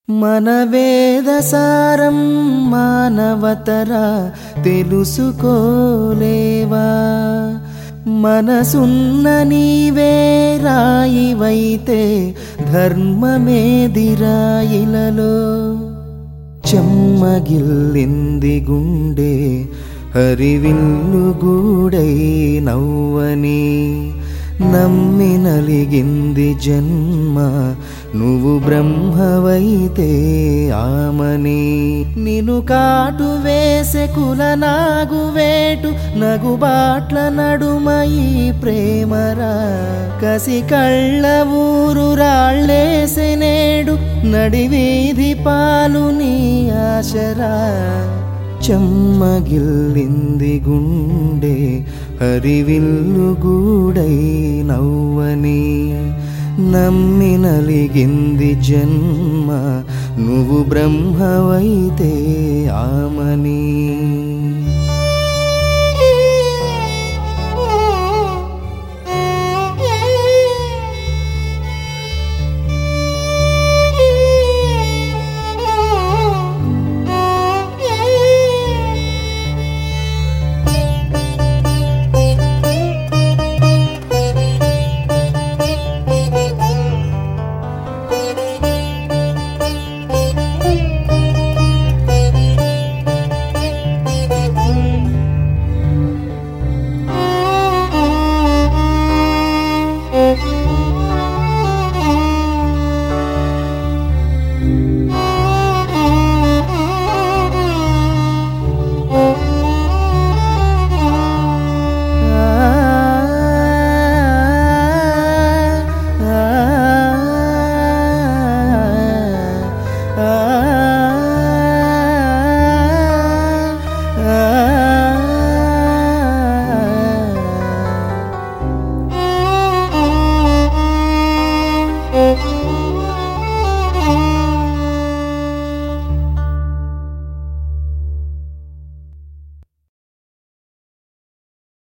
మన వేదసారం మానవతర తెలుసుకోలేవా మనసున్న నీవే రాయివైతే ధర్మమేదిరాయిలలో చెమ్మగిల్లింది గుండె హరివిల్లు గూడై నవ్వని నమ్మి నలిగింది జన్మ నువ్వు బ్రహ్మవైతే ఆమని నిను కాటు వేసే కుల నాగు వేటు నగుబాట్ల నడుమ ఈ ప్రేమరా కసి కళ్ళ ఊరు రాళ్ళేసే నేడు నడివీధి పాలు నీ ఆశరా చెమ్మగిల్లింది గుండె హరివిల్లు గూడై నవ్వని నమ్మి నలిగింది జన్మ నువ్వు బ్రహ్మవైతే ఆమని